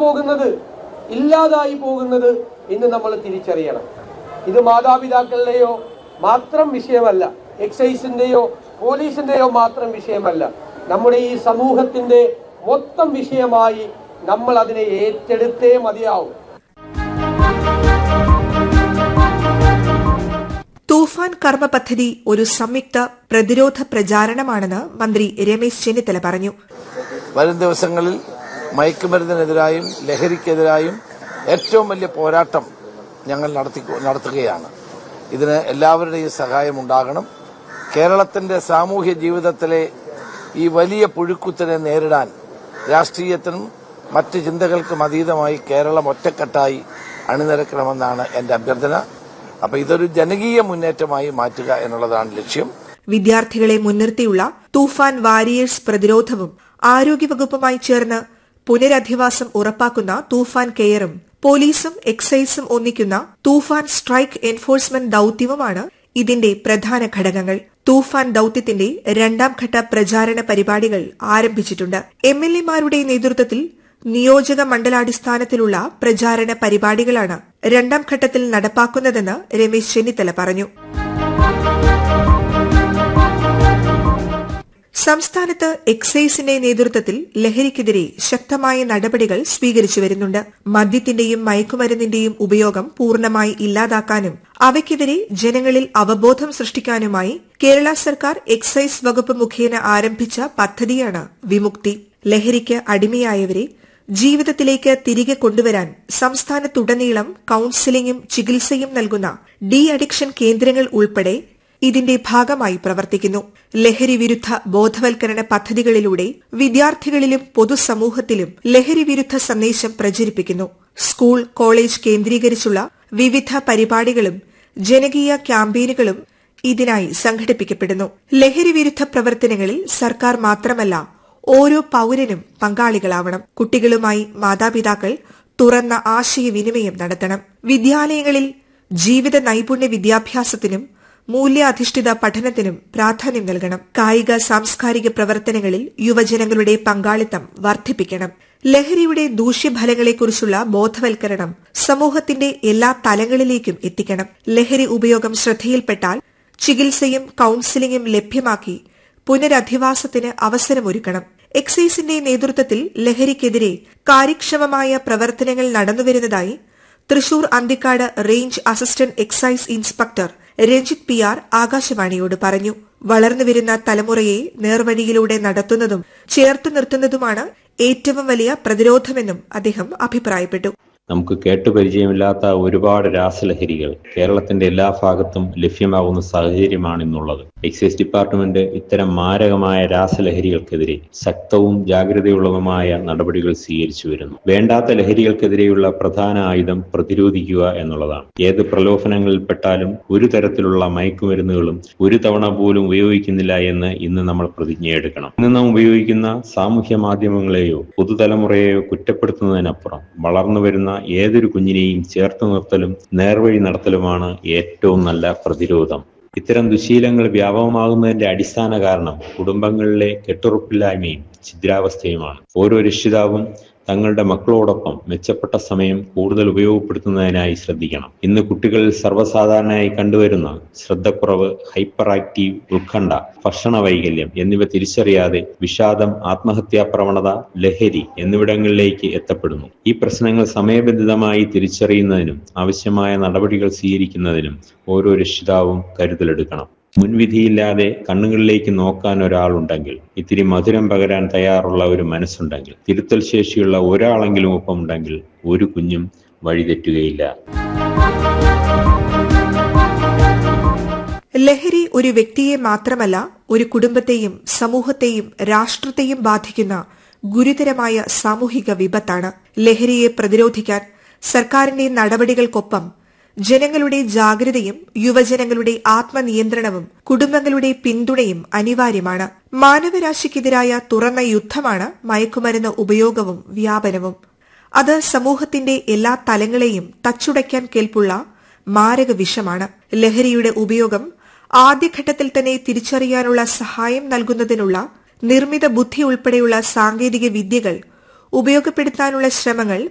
പോകുന്നത് ഇല്ലാതായി പോകുന്നത് ഇന്ന് നമ്മൾ തിരിച്ചറിയണം ഇത് മാതാപിതാക്കളുടെയോ മാത്രം വിഷയമല്ല എക്സൈസിന്റെയോ പോലീസിന്റെയോ മാത്രം വിഷയമല്ല നമ്മുടെ ഈ സമൂഹത്തിന്റെ മൊത്തം വിഷയമായി നമ്മൾ അതിനെ ഏറ്റെടുത്തേ മതിയാവും തൂഫാൻ കർമ്മ പദ്ധതി ഒരു സംയുക്ത പ്രതിരോധ പ്രചാരണമാണെന്ന് മന്ത്രി രമേശ് ചെന്നിത്തല പറഞ്ഞു വരും ദിവസങ്ങളിൽ മയക്കുമരുന്നിനെതിരായും ലഹരിക്കെതിരായും ഏറ്റവും വലിയ പോരാട്ടം ഞങ്ങൾ നടത്തി നടത്തുകയാണ് ഇതിന് എല്ലാവരുടെയും സഹായം ഉണ്ടാകണം കേരളത്തിന്റെ സാമൂഹ്യ ജീവിതത്തിലെ ഈ വലിയ പുഴുക്കുത്തിനെ നേരിടാൻ രാഷ്ട്രീയത്തിനും മറ്റ് ചിന്തകൾക്കും അതീതമായി കേരളം ഒറ്റക്കെട്ടായി അണിനിരക്കണമെന്നാണ് എന്റെ അഭ്യർത്ഥന അപ്പൊ ഇതൊരു ജനകീയ മുന്നേറ്റമായി മാറ്റുക എന്നുള്ളതാണ് ലക്ഷ്യം വിദ്യാർത്ഥികളെ മുൻനിർത്തിയുള്ള തൂഫാൻ വാരിയേഴ്സ് പ്രതിരോധവും ആരോഗ്യവകുപ്പുമായി ചേർന്ന് പുനരധിവാസം ഉറപ്പാക്കുന്ന തൂഫാൻ കെയറും പോലീസും എക്സൈസും ഒന്നിക്കുന്ന തൂഫാൻ സ്ട്രൈക്ക് എൻഫോഴ്സ്മെന്റ് ദൌത്യവുമാണ് ഇതിന്റെ പ്രധാന ഘടകങ്ങൾ തൂഫാൻ ദൌത്യത്തിന്റെ രണ്ടാം ഘട്ട പ്രചാരണ പരിപാടികൾ ആരംഭിച്ചിട്ടുണ്ട് എം എൽ എമാരുടെ നേതൃത്വത്തിൽ നിയോജക മണ്ഡലാടിസ്ഥാനത്തിലുള്ള പ്രചാരണ പരിപാടികളാണ് രണ്ടാം ഘട്ടത്തിൽ നടപ്പാക്കുന്നതെന്ന് രമേശ് ചെന്നിത്തല പറഞ്ഞു സംസ്ഥാനത്ത് എക്സൈസിന്റെ നേതൃത്വത്തിൽ ലഹരിക്കെതിരെ ശക്തമായ നടപടികൾ സ്വീകരിച്ചു വരുന്നുണ്ട് മദ്യത്തിന്റെയും മയക്കുമരുന്നിന്റെയും ഉപയോഗം പൂർണ്ണമായി ഇല്ലാതാക്കാനും അവയ്ക്കെതിരെ ജനങ്ങളിൽ അവബോധം സൃഷ്ടിക്കാനുമായി കേരള സർക്കാർ എക്സൈസ് വകുപ്പ് മുഖേന ആരംഭിച്ച പദ്ധതിയാണ് വിമുക്തി ലഹരിക്ക് അടിമയായവരെ ജീവിതത്തിലേക്ക് തിരികെ കൊണ്ടുവരാൻ സംസ്ഥാനത്തുടനീളം കൌൺസിലിംഗും ചികിത്സയും നൽകുന്ന ഡി അഡിക്ഷൻ കേന്ദ്രങ്ങൾ ഉൾപ്പെടെ ഇതിന്റെ ഭാഗമായി പ്രവർത്തിക്കുന്നു ലഹരി വിരുദ്ധ ബോധവൽക്കരണ പദ്ധതികളിലൂടെ വിദ്യാർത്ഥികളിലും പൊതുസമൂഹത്തിലും ലഹരി വിരുദ്ധ സന്ദേശം പ്രചരിപ്പിക്കുന്നു സ്കൂൾ കോളേജ് കേന്ദ്രീകരിച്ചുള്ള വിവിധ പരിപാടികളും ജനകീയ ക്യാമ്പയിനുകളും ഇതിനായി സംഘടിപ്പിക്കപ്പെടുന്നു ലഹരി വിരുദ്ധ പ്രവർത്തനങ്ങളിൽ സർക്കാർ മാത്രമല്ല ഓരോ പൌരനും പങ്കാളികളാവണം കുട്ടികളുമായി മാതാപിതാക്കൾ തുറന്ന ആശയവിനിമയം നടത്തണം വിദ്യാലയങ്ങളിൽ ജീവിത നൈപുണ്യ വിദ്യാഭ്യാസത്തിനും മൂല്യാധിഷ്ഠിത പഠനത്തിനും പ്രാധാന്യം നൽകണം കായിക സാംസ്കാരിക പ്രവർത്തനങ്ങളിൽ യുവജനങ്ങളുടെ പങ്കാളിത്തം വർദ്ധിപ്പിക്കണം ലഹരിയുടെ ദൂഷ്യഫലങ്ങളെക്കുറിച്ചുള്ള ബോധവൽക്കരണം സമൂഹത്തിന്റെ എല്ലാ തലങ്ങളിലേക്കും എത്തിക്കണം ലഹരി ഉപയോഗം ശ്രദ്ധയിൽപ്പെട്ടാൽ ചികിത്സയും കൌൺസിലിംഗും ലഭ്യമാക്കി പുനരധിവാസത്തിന് അവസരമൊരുക്കണം എക്സൈസിന്റെ നേതൃത്വത്തിൽ ലഹരിക്കെതിരെ കാര്യക്ഷമമായ പ്രവർത്തനങ്ങൾ നടന്നുവരുന്നതായി Thrissur Anthikad range assistant excise inspector Ranjith P R ആകാശവാണിയോട് പറഞ്ഞു വളർന്നുവരുന്ന തലമുറയെ നേർവഴിയിലൂടെ നടത്തുന്നതും ചേർത്തു നിർത്തുന്നതുമാണ് ഏറ്റവും വലിയ പ്രതിരോധമെന്നും അദ്ദേഹം അഭിപ്രായപ്പെട്ടു നമുക്ക് കേട്ടുപരിചയമില്ലാത്ത ഒരുപാട് രാസലഹരികൾ കേരളത്തിന്റെ എല്ലാ ഭാഗത്തും ലഭ്യമാകുന്ന സാഹചര്യമാണ് ഇന്നുള്ളത് എക്സൈസ് ഡിപ്പാർട്ട്മെന്റ് ഇത്തരം മാരകമായ രാസലഹരികൾക്കെതിരെ ശക്തവും ജാഗ്രതയുള്ളതുമായ നടപടികൾ സ്വീകരിച്ചു വരുന്നു വേണ്ടാത്ത ലഹരികൾക്കെതിരെയുള്ള പ്രധാന ആയുധം പ്രതിരോധിക്കുക എന്നുള്ളതാണ് ഏത് പ്രലോഭനങ്ങളിൽപ്പെട്ടാലും ഒരു തരത്തിലുള്ള മയക്കുമരുന്നുകളും ഒരു തവണ പോലും ഉപയോഗിക്കുന്നില്ല എന്ന് ഇന്ന് നമ്മൾ പ്രതിജ്ഞയെടുക്കണം ഇന്ന് നാം ഉപയോഗിക്കുന്ന സാമൂഹ്യ മാധ്യമങ്ങളെയോ പുതുതലമുറയെയോ കുറ്റപ്പെടുത്തുന്നതിനപ്പുറം വളർന്നു വരുന്ന ഏതൊരു കുഞ്ഞിനെയും ചേർത്ത് നിർത്തലും നേർവഴി നടത്തലുമാണ് ഏറ്റവും നല്ല പ്രതിരോധം ഇത്തരം ദുശീലങ്ങൾ വ്യാപകമാകുന്നതിന്റെ അടിസ്ഥാന കാരണം കുടുംബങ്ങളിലെ കെട്ടുറപ്പില്ലായ്മയും ഛിദ്രാവസ്ഥയുമാണ് ഓരോ രക്ഷിതാവും തങ്ങളുടെ മക്കളോടൊപ്പം മെച്ചപ്പെട്ട സമയം കൂടുതൽ ഉപയോഗപ്പെടുത്തുന്നതിനായി ശ്രദ്ധിക്കണം ഇന്ന് കുട്ടികളിൽ സർവ്വസാധാരണയായി കണ്ടുവരുന്ന ശ്രദ്ധക്കുറവ് ഹൈപ്പർ ആക്റ്റീവ് ഉത്കണ്ഠ ഭക്ഷണ വൈകല്യം എന്നിവ തിരിച്ചറിയാതെ വിഷാദം ആത്മഹത്യാ പ്രവണത ലഹരി എന്നിവിടങ്ങളിലേക്ക് എത്തപ്പെടുന്നു ഈ പ്രശ്നങ്ങൾ സമയബന്ധിതമായി തിരിച്ചറിയുന്നതിനും ആവശ്യമായ നടപടികൾ സ്വീകരിക്കുന്നതിനും ഓരോ രക്ഷിതാവും കരുതലെടുക്കണം മുൻവിധിയില്ലാതെ കണ്ണുകളിലേക്ക് നോക്കാൻ ഒരാളുണ്ടെങ്കിൽ ഇത്തിരി മധുരം പകരാൻ തയ്യാറുള്ള ഒരു മനസ്സുണ്ടെങ്കിൽ തിരുത്തൽ ശേഷിയുള്ള ഒരാളെങ്കിലും ഒപ്പം ഉണ്ടെങ്കിൽ ഒരു കുഞ്ഞും വഴിതെറ്റുകയില്ല ലഹരി ഒരു വ്യക്തിയെ മാത്രമല്ല ഒരു കുടുംബത്തെയും സമൂഹത്തെയും രാഷ്ട്രത്തെയും ബാധിക്കുന്ന ഗുരുതരമായ സാമൂഹിക വിപത്താണ് ലഹരിയെ പ്രതിരോധിക്കാൻ സർക്കാരിന്റെ നടപടികൾക്കൊപ്പം ജനങ്ങളുടെ ജാഗ്രതയും യുവജനങ്ങളുടെ ആത്മനിയന്ത്രണവും കുടുംബങ്ങളുടെ പിന്തുണയും അനിവാര്യമാണ് മാനവരാശിക്കെതിരായ തുറന്ന യുദ്ധമാണ് മയക്കുമരുന്ന് ഉപയോഗവും വ്യാപനവും അത് സമൂഹത്തിന്റെ എല്ലാ തലങ്ങളെയും തച്ചുടയ്ക്കാൻ കേൾപ്പുള്ള മാരക വിഷമാണ് ലഹരിയുടെ ഉപയോഗം ആദ്യഘട്ടത്തിൽ തന്നെ തിരിച്ചറിയാനുള്ള സഹായം നൽകുന്നതിനുള്ള നിർമ്മിത ബുദ്ധി ഉൾപ്പെടെയുള്ള സാങ്കേതിക വിദ്യകൾ ഉപയോഗപ്പെടുത്താനുള്ള ശ്രമങ്ങൾ